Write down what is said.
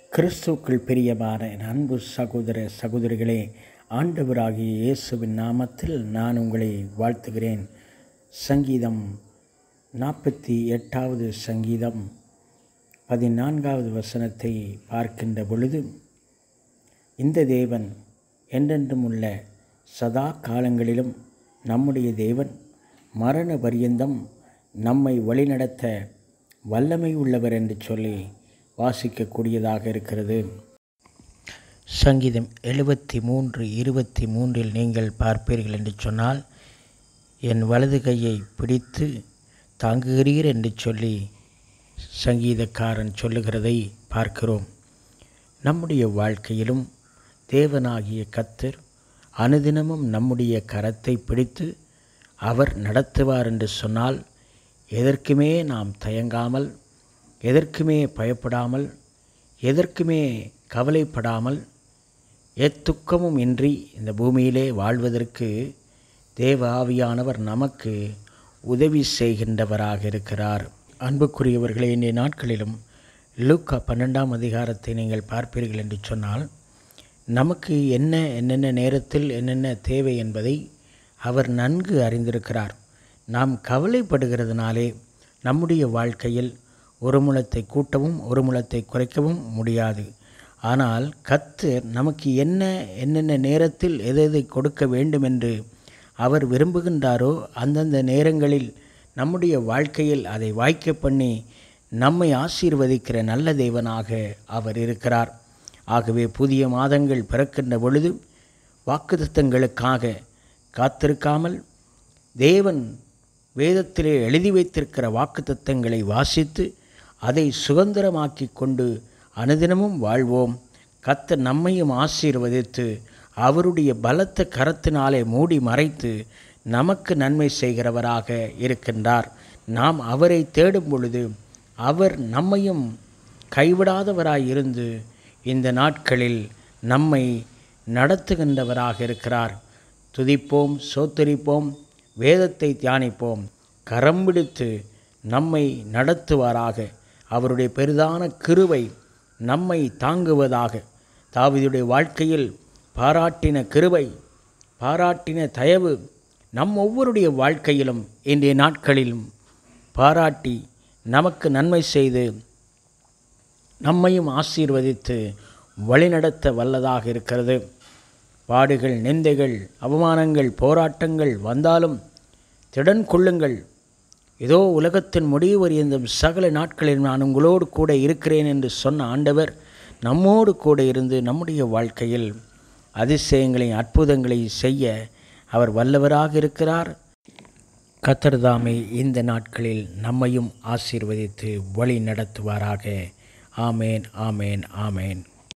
கிறிஸ்துக்கள் பிரியமான என் அன்பு சகோதர சகோதரிகளே ஆண்டவராகிய இயேசுவின் நாமத்தில் நான் உங்களை வாழ்த்துகிறேன் சங்கீதம் நாற்பத்தி எட்டாவது சங்கீதம் பதினான்காவது வசனத்தை பார்க்கின்ற பொழுது இந்த தேவன் என்றென்றும் உள்ள சதா காலங்களிலும் நம்முடைய தேவன் மரண பரியந்தம் நம்மை வழிநடத்த வல்லமை உள்ளவர் என்று சொல்லி வாசிக்கக்கூடியதாக இருக்கிறது சங்கீதம் எழுபத்தி மூன்று இருபத்தி மூன்றில் நீங்கள் பார்ப்பீர்கள் என்று சொன்னால் என் வலது கையை பிடித்து தாங்குகிறீர் என்று சொல்லி சங்கீதக்காரன் சொல்லுகிறதை பார்க்கிறோம் நம்முடைய வாழ்க்கையிலும் தேவனாகிய கத்தர் அனுதினமும் நம்முடைய கரத்தை பிடித்து அவர் நடத்துவார் என்று சொன்னால் எதற்குமே நாம் தயங்காமல் எதற்குமே பயப்படாமல் எதற்குமே கவலைப்படாமல் எத்துக்கமும் இன்றி இந்த பூமியிலே வாழ்வதற்கு தேவ ஆவியானவர் நமக்கு உதவி செய்கின்றவராக இருக்கிறார் அன்புக்குரியவர்களே இன்றைய நாட்களிலும் லூக்கா பன்னெண்டாம் அதிகாரத்தை நீங்கள் பார்ப்பீர்கள் என்று சொன்னால் நமக்கு என்ன என்னென்ன நேரத்தில் என்னென்ன தேவை என்பதை அவர் நன்கு அறிந்திருக்கிறார் நாம் கவலைப்படுகிறதுனாலே நம்முடைய வாழ்க்கையில் ஒரு முளத்தை கூட்டவும் ஒரு முளத்தை குறைக்கவும் முடியாது ஆனால் கத்தர் நமக்கு என்ன என்னென்ன நேரத்தில் எதை எதை கொடுக்க வேண்டும் என்று அவர் விரும்புகின்றாரோ அந்தந்த நேரங்களில் நம்முடைய வாழ்க்கையில் அதை வாய்க்க பண்ணி நம்மை ஆசீர்வதிக்கிற நல்ல தேவனாக அவர் இருக்கிறார் ஆகவே புதிய மாதங்கள் பிறக்கின்ற பொழுது வாக்குத்தங்களுக்காக காத்திருக்காமல் தேவன் வேதத்திலே எழுதி வைத்திருக்கிற வாக்குத்தத்தங்களை வாசித்து அதை சுதந்திரமாக்கி கொண்டு அனுதினமும் வாழ்வோம் கத்த நம்மையும் ஆசீர்வதித்து அவருடைய பலத்த கரத்தினாலே மூடி மறைத்து நமக்கு நன்மை செய்கிறவராக இருக்கின்றார் நாம் அவரை தேடும் பொழுது அவர் நம்மையும் கைவிடாதவராய் இருந்து இந்த நாட்களில் நம்மை நடத்துகின்றவராக இருக்கிறார் துதிப்போம் சோத்தரிப்போம் வேதத்தை தியானிப்போம் கரம் பிடித்து நம்மை நடத்துவாராக அவருடைய பெரிதான கிருவை நம்மை தாங்குவதாக தாவிதுடைய வாழ்க்கையில் பாராட்டின கிருவை பாராட்டின தயவு நம் ஒவ்வொருடைய வாழ்க்கையிலும் இன்றைய நாட்களிலும் பாராட்டி நமக்கு நன்மை செய்து நம்மையும் ஆசீர்வதித்து வழிநடத்த வல்லதாக இருக்கிறது பாடுகள் நிந்தைகள் அவமானங்கள் போராட்டங்கள் வந்தாலும் திடன் கொள்ளுங்கள் ஏதோ உலகத்தின் முடிவு வரியந்தும் சகல நாட்களில் நான் உங்களோடு கூட இருக்கிறேன் என்று சொன்ன ஆண்டவர் நம்மோடு கூட இருந்து நம்முடைய வாழ்க்கையில் அதிசயங்களை அற்புதங்களை செய்ய அவர் வல்லவராக இருக்கிறார் கத்தர்தாமே இந்த நாட்களில் நம்மையும் ஆசீர்வதித்து வழி நடத்துவாராக ஆமேன் ஆமேன் ஆமேன்